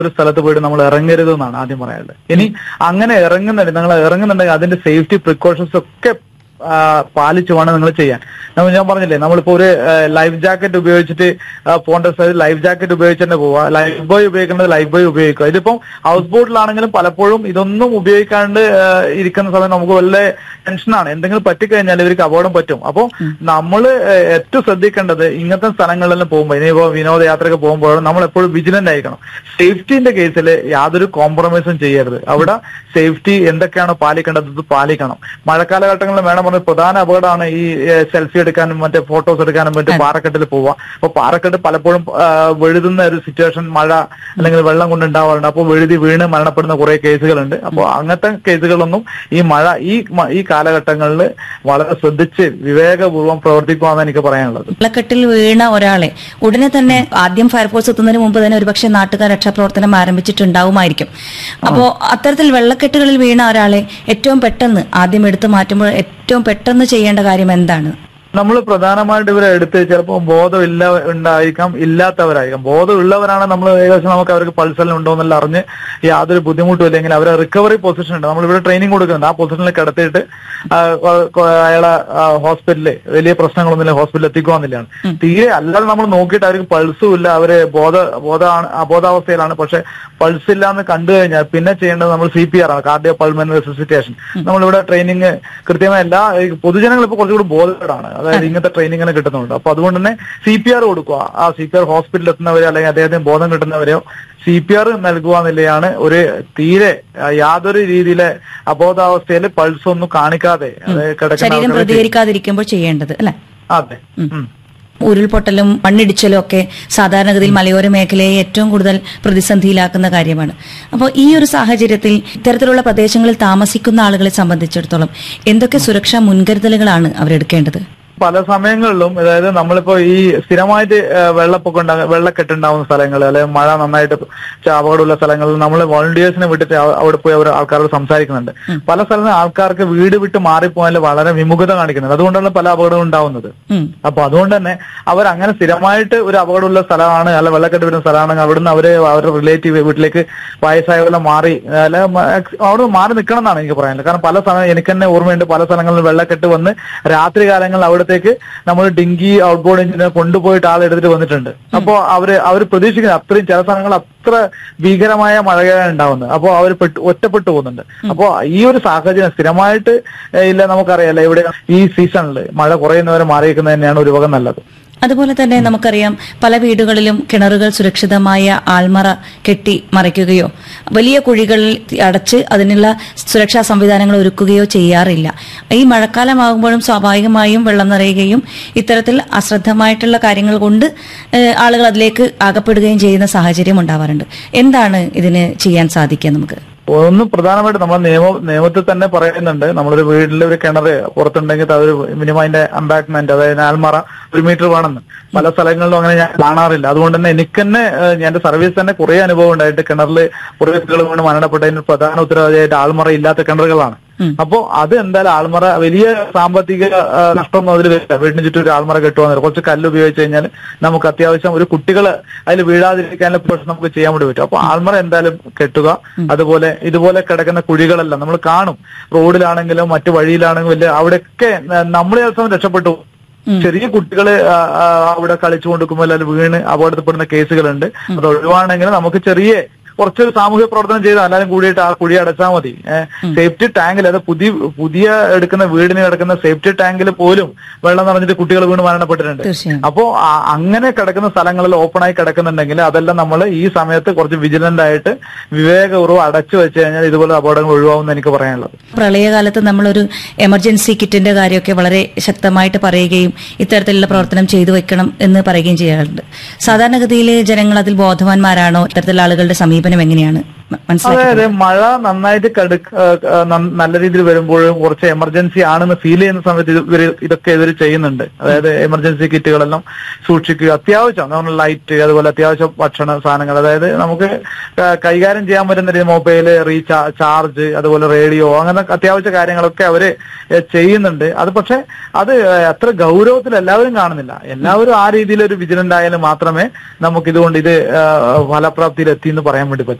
ഒരു സ്ഥലത്ത് പോയിട്ട് നമ്മൾ ഇറങ്ങരുത് എന്നാണ് ആദ്യം പറയാനുള്ളത് ഇനി അങ്ങനെ ഇറങ്ങുന്നുണ്ട് നിങ്ങൾ ഇറങ്ങുന്നുണ്ടെങ്കിൽ അതിന്റെ സേഫ്റ്റി പ്രിക്കോഷൻസ് ഒക്കെ ആ, പാലിച്ചു വേണം നിങ്ങൾ ചെയ്യാൻ നമ്മൾ ഞാൻ പറഞ്ഞില്ലേ നമ്മളിപ്പോ ഒരു ലൈഫ് ജാക്കറ്റ് ഉപയോഗിച്ചിട്ട് ആ, പോകേണ്ട സ്ഥലത്ത് ലൈഫ് ജാക്കറ്റ് ഉപയോഗിച്ച് തന്നെ പോവുക ലൈഫ് ബോയ് ഉപയോഗിക്കേണ്ടത് ലൈഫ് ബോയ് ഉപയോഗിക്കുക ഇതിപ്പം ഹൗസ് ബോട്ടിലാണെങ്കിലും പലപ്പോഴും ഇതൊന്നും ഉപയോഗിക്കാണ്ട് ആ, ഇരിക്കുന്ന സമയം നമുക്ക് വല്ല ടെൻഷനാണ് എന്തെങ്കിലും പറ്റിക്കഴിഞ്ഞാൽ ഇവർക്ക് അപകടം പറ്റും അപ്പോൾ നമ്മൾ ഏറ്റവും ശ്രദ്ധിക്കേണ്ടത് ഇങ്ങനത്തെ സ്ഥലങ്ങളിലെല്ലാം പോകുമ്പോൾ ഇനിയിപ്പോ വിനോദയാത്രയൊക്കെ പോകുമ്പോഴും നമ്മൾ എപ്പോഴും വിജിലന്റ് ആയിരിക്കണം സേഫ്റ്റിന്റെ കേസിൽ യാതൊരു കോംപ്രമൈസും ചെയ്യരുത് അവിടെ സേഫ്റ്റി എന്തൊക്കെയാണോ പാലിക്കേണ്ടത് അത് പാലിക്കണം മഴക്കാലഘട്ടങ്ങളിൽ വേണം പറഞ്ഞ പ്രധാന അപകടമാണ് ഈ സെൽഫി എടുക്കാനും മറ്റേ ഫോട്ടോസ് എടുക്കാനും മറ്റേ പാറക്കെട്ടിൽ പോവുക അപ്പൊ പാറക്കെട്ട് പലപ്പോഴും ആ, വഴുതുന്ന ഒരു സിറ്റുവേഷൻ മഴ അല്ലെങ്കിൽ വെള്ളം കൊണ്ട് ഉണ്ടാവാറുണ്ട് അപ്പോൾ വഴുതി വീണ് മരണപ്പെടുന്ന കുറെ കേസുകളുണ്ട് അപ്പോൾ അങ്ങനത്തെ കേസുകളൊന്നും ഈ മഴ ഈ മ- ഈ കാലഘട്ടങ്ങളിൽ വളരെ ശ്രദ്ധിച്ച് വിവേകപൂർവ്വം പ്രവർത്തിക്കുവാന്ന് എനിക്ക് പറയാനുള്ളത് വെള്ളക്കെട്ടിൽ വീണ ഒരാളെ ഉടനെ തന്നെ ആദ്യം ഫയർഫോഴ്സ് എത്തുന്നതിന് മുമ്പ് തന്നെ ഒരുപക്ഷെ നാട്ടുകാർ രക്ഷാപ്രവർത്തനം ആരംഭിച്ചിട്ടുണ്ടാവുമായിരിക്കും അപ്പോൾ അത്തരത്തിൽ വെള്ളക്കെട്ടുകളിൽ വീണ ഒരാളെ ഏറ്റവും പെട്ടെന്ന് ആദ്യം എടുത്തു മാറ്റുമ്പോൾ ഏറ്റവും പെട്ടെന്ന് ചെയ്യേണ്ട കാര്യം എന്താണ് നമ്മൾ പ്രധാനമായിട്ട് ഇവരെ എടുത്ത് ചിലപ്പോൾ ബോധമില്ല ഉണ്ടായിരിക്കാം ഇല്ലാത്തവരായിരിക്കാം ബോധമുള്ളവരാണ് നമ്മൾ ഏകദേശം നമുക്ക് അവർക്ക് പൾസെല്ലാം ഉണ്ടോ എന്നെല്ലാം അറിഞ്ഞ് യാതൊരു ബുദ്ധിമുട്ടും ഇല്ലെങ്കിൽ അവരെ റിക്കവറി പൊസിഷൻ ഉണ്ട് നമ്മൾ ഇവിടെ ട്രെയിനിങ് കൊടുക്കുന്നുണ്ട് ആ പൊസിഷനിൽ കിടത്തിയിട്ട് ആ, കൊ- കൊ- അയാളെ ഹോസ്പിറ്റലിൽ വലിയ പ്രശ്നങ്ങളൊന്നുമില്ല ഹോസ്പിറ്റലിൽ എത്തിക്കുവാന്നില്ലാണ് തീരെ അല്ലാതെ നമ്മൾ നോക്കിയിട്ട് അവർക്ക് പൾസും ഇല്ല അവര് ബോധ ബോധമാണ് അബോധാവസ്ഥയിലാണ് പക്ഷെ പൾസ് ഇല്ല എന്ന് കണ്ടു കഴിഞ്ഞാൽ പിന്നെ ചെയ്യേണ്ടത് നമ്മൾ സി പി ആർ ആണ് കാർഡിയോ പൾമനറി റെസിസിറ്റേഷൻ നമ്മളിവിടെ ട്രെയിനിങ് കൃത്യമായ എല്ലാ ഈ പൊതുജനങ്ങൾ ഇപ്പൊ കുറച്ചുകൂടി ബോധേഡാണ് അതായത് ഇങ്ങനത്തെ ട്രെയിനിങ്ങിനെ കിട്ടുന്നുണ്ട് അപ്പൊ അതുകൊണ്ട് തന്നെ സി പി ആർ കൊടുക്കുക ആ സി പി ആർ ഹോസ്പിറ്റലിൽ എത്തുന്നവരെ അല്ലെങ്കിൽ അദ്ദേഹത്തിന് ബോധം കിട്ടുന്നവരെയോ സി പി ആർ നൽകുക എന്നുള്ളതാണ് ഒരു തീരെ ആ, യാതൊരു രീതിയിലെ അബോധാവസ്ഥയിൽ പൾസ് ഒന്നും കാണിക്കാതെ അതായത് കിടക്കുന്ന ശരീരം ആൾക്കാരെ പ്രതികരിക്കാതിരിക്കുമ്പോൾ ചെയ്യേണ്ടത് അല്ലെ അതെ ഉം. ഉരുൾപൊട്ടലും മണ്ണിടിച്ചിലും ഒക്കെ സാധാരണഗതിയിൽ മലയോര മേഖലയെ ഏറ്റവും കൂടുതൽ പ്രതിസന്ധിയിലാക്കുന്ന കാര്യമാണ് അപ്പോൾ ഈ ഒരു സാഹചര്യത്തിൽ ഇത്തരത്തിലുള്ള പ്രദേശങ്ങളിൽ താമസിക്കുന്ന ആളുകളെ സംബന്ധിച്ചിടത്തോളം എന്തൊക്കെ സുരക്ഷാ മുൻകരുതലുകളാണ് അവരെടുക്കേണ്ടത് പല സമയങ്ങളിലും അതായത് നമ്മളിപ്പോ ഈ സ്ഥിരമായിട്ട് ആ, വെള്ളപ്പൊക്കം ഉണ്ടാകുന്ന വെള്ളക്കെട്ടുണ്ടാവുന്ന സ്ഥലങ്ങൾ അല്ലെങ്കിൽ മഴ നന്നായിട്ട് ച- അപകടമുള്ള സ്ഥലങ്ങളിൽ നമ്മൾ വോളണ്ടിയേഴ്സിനെ വിട്ടിട്ട് അവ- അവിടെ പോയി അവർ ആൾക്കാരോട് സംസാരിക്കുന്നുണ്ട് പല സ്ഥലത്തും ആൾക്കാർക്ക് വീട് വിട്ട് മാറിപ്പോയാൽ വളരെ വിമുഖത കാണിക്കുന്നുണ്ട് അതുകൊണ്ടാണ് പല അപകടവും ഉണ്ടാവുന്നത് ഉം. അപ്പൊ അതുകൊണ്ട് തന്നെ അവർ അങ്ങനെ സ്ഥിരമായിട്ട് ഒരു അപകടമുള്ള സ്ഥലമാണ് അല്ല വെള്ളക്കെട്ട് വരുന്ന സ്ഥലമാണെങ്കിൽ അവിടുന്ന് അവര് അവരുടെ റിലേറ്റീവ് വീട്ടിലേക്ക് വയസ്സായവരെ മാറി അല്ല മ- അവിടെ മാറി നിൽക്കണം എന്നാണ് എനിക്ക് പറയാനുള്ളത് കാരണം പല സമയം എനിക്ക് തന്നെ ഓർമ്മയുണ്ട് പല സ്ഥലങ്ങളിലും വെള്ളക്കെട്ട് വന്ന് രാത്രി കാലങ്ങളിൽ അവിടത്തേക്ക് നമ്മൾ ഡിങ്കി ഔട്ട് ബോർഡ് എഞ്ചിനെ കൊണ്ടുപോയിട്ട് ആളെടുത്തിട്ട് വന്നിട്ടുണ്ട് അപ്പോ അവര് അവർ പ്രതീക്ഷിക്കുന്നത് അത്രയും ചില സ്ഥലങ്ങൾ അത്ര ഭീകരമായ മഴയാണ് ഉണ്ടാവുന്നത് അപ്പോൾ അവർ പെട്ട് ഒറ്റപ്പെട്ടു പോകുന്നുണ്ട് അപ്പോൾ ഈ ഒരു സാഹചര്യം സ്ഥിരമായിട്ട് ഏഹ്, ഇല്ല നമുക്കറിയാലോ ഇവിടെ ഈ സീസണിൽ മഴ കുറയുന്നവരെ മാറിയിരിക്കുന്നത് തന്നെയാണ് ഒരു വക നല്ലത് അതുപോലെ തന്നെ നമുക്കറിയാം പല വീടുകളിലും കിണറുകൾ സുരക്ഷിതമായ ആൾമറ കെട്ടി മറയ്ക്കുകയോ വലിയ കുഴികളിൽ അടച്ച് അതിനുള്ള സുരക്ഷാ സംവിധാനങ്ങൾ ഒരുക്കുകയോ ചെയ്യാറില്ല ഈ മഴക്കാലമാകുമ്പോഴും സ്വാഭാവികമായും വെള്ളം നിറയുകയും ഇത്തരത്തിൽ അശ്രദ്ധമായിട്ടുള്ള കാര്യങ്ങൾ കൊണ്ട് ഏഹ്, ആളുകൾ അതിലേക്ക് അകപ്പെടുകയും ചെയ്യുന്ന സാഹചര്യം ഉണ്ടാവാറുണ്ട് എന്താണ് ഇതിന് ചെയ്യാൻ സാധിക്കുക നമുക്ക് ഒന്ന് പ്രധാനമായിട്ട് നമ്മൾ നിയമ നിയമത്തിൽ തന്നെ പറയുന്നുണ്ട് നമ്മളൊരു വീട്ടിൽ ഒരു കിണർ പുറത്തുണ്ടെങ്കിൽ അതൊരു മിനിമം അതിന്റെ അമ്പാക്ട്മെന്റ് അതായത് ആൽമറ ഒരു മീറ്റർ വേണമെന്ന് പല സ്ഥലങ്ങളിലും അങ്ങനെ ഞാൻ കാണാറില്ല അതുകൊണ്ട് തന്നെ എനിക്ക് തന്നെ ഏഹ്, ഞാൻ എന്റെ സർവീസ് തന്നെ കുറെ അനുഭവം ഉണ്ടായിട്ട് കിണറിൽ കുറെ കുട്ടികൾ കൊണ്ട് മരണപ്പെട്ടതിന് പ്രധാന ഉത്തരവാദിയായിട്ട് ആൾമറ ഇല്ലാത്ത കിണറുകളാണ് അപ്പോ അത് എന്തായാലും ആൾമറ വലിയ സാമ്പത്തിക ആ, നഷ്ടമൊന്നും അതിൽ വരില്ല വീടിന് ചുറ്റും ഒരു ആൾമറ കെട്ടുവന്നത് കുറച്ച് കല്ല് ഉപയോഗിച്ച് കഴിഞ്ഞാൽ നമുക്ക് അത്യാവശ്യം ഒരു കുട്ടികള് അതിൽ വീഴാതിരിക്കാനുള്ള പ്രശ്നം നമുക്ക് ചെയ്യാൻ വേണ്ടി പറ്റും അപ്പൊ ആൾമറ എന്തായാലും കെട്ടുക അതുപോലെ ഇതുപോലെ കിടക്കുന്ന കുഴികളെല്ലാം നമ്മൾ കാണും റോഡിലാണെങ്കിലും മറ്റു വഴിയിലാണെങ്കിലും വലിയ അവിടെയൊക്കെ നമ്മൾ ചില സമയം രക്ഷപ്പെട്ടു പോകും. ചെറിയ കുട്ടികള് ആ, ആ, അവിടെ കളിച്ചു കൊടുക്കുമ്പോൾ അല്ലെങ്കിൽ വീണ് അപകടത്തിൽപ്പെടുന്ന കേസുകളുണ്ട് അത് ഒഴിവാണെങ്കിൽ നമുക്ക് ചെറിയ കുറച്ചൊരു സാമൂഹ്യ പ്രവർത്തനം ചെയ്താൽ എല്ലാവരും കൂടിയിട്ട് ആ കുഴി അടച്ചാൽ മതി സേഫ്റ്റി ടാങ്കിൽ അത് പുതിയ പുതിയ എടുക്കുന്ന വീടിന് കിടക്കുന്ന സേഫ്റ്റി ടാങ്കിൽ പോലും വെള്ളം നിറഞ്ഞിട്ട് കുട്ടികൾ വീണ് മരണപ്പെട്ടിട്ടുണ്ട് തീർച്ചയായും അപ്പോ ആ- അങ്ങനെ കിടക്കുന്ന സ്ഥലങ്ങളിൽ ഓപ്പൺ ആയി കിടക്കുന്നുണ്ടെങ്കിൽ അതെല്ലാം നമ്മൾ ഈ സമയത്ത് കുറച്ച് വിജിലന്റ് ആയിട്ട് വിവേകപൂർവ്വം അടച്ചു വെച്ച് കഴിഞ്ഞാൽ ഇതുപോലെ അപകടങ്ങൾ ഒഴിവാകുമെന്ന് എനിക്ക് പറയാനുള്ളത് പ്രളയകാലത്ത് നമ്മളൊരു എമർജൻസി കിറ്റിന്റെ കാര്യമൊക്കെ വളരെ ശക്തമായിട്ട് പറയുകയും ഇത്തരത്തിലുള്ള പ്രവർത്തനം ചെയ്തു വെക്കണം എന്ന് പറയുകയും ചെയ്യാറുണ്ട് സാധാരണഗതിയിൽ ജനങ്ങൾ അതിൽ ബോധവാന്മാരാണോ ഇത്തരത്തിലുള്ള ആളുകളുടെ സമീപനം എങ്ങനെയാണ് മനസ്സിലാക്കി അതായത് മഴ നന്നായിട്ട് കടുക്ക ആ, ആ, നന്ന- നല്ല രീതിയിൽ വരുമ്പോഴും കുറച്ച് എമർജൻസി ആണെന്ന് ഫീൽ ചെയ്യുന്ന സമയത്ത് ഇത് ഇവര് ഇതൊക്കെ ഇവർ ചെയ്യുന്നുണ്ട് അതായത് എമർജൻസി കിറ്റുകളെല്ലാം സൂക്ഷിക്കുക അത്യാവശ്യം നമ്മൾ ലൈറ്റ് അതുപോലെ അത്യാവശ്യം ഭക്ഷണ സാധനങ്ങൾ അതായത് നമുക്ക് ക- കൈകാര്യം ചെയ്യാൻ പറ്റുന്ന രീതി മൊബൈല് റീചാ ചാർജ് അതുപോലെ റേഡിയോ അങ്ങനെ അത്യാവശ്യ കാര്യങ്ങളൊക്കെ അവര് ഏ, ചെയ്യുന്നുണ്ട് അത് പക്ഷെ അത് അത്ര ഗൗരവത്തിൽ എല്ലാവരും കാണുന്നില്ല എല്ലാവരും ആ രീതിയിൽ ഒരു വിജിലന്റ് ആയാലും മാത്രമേ നമുക്ക് ഇതുകൊണ്ട് ഇത് ആ, ഫലപ്രാപ്തിയിൽ എത്തി എന്ന് പറയാൻ വേണ്ടി പറ്റൂ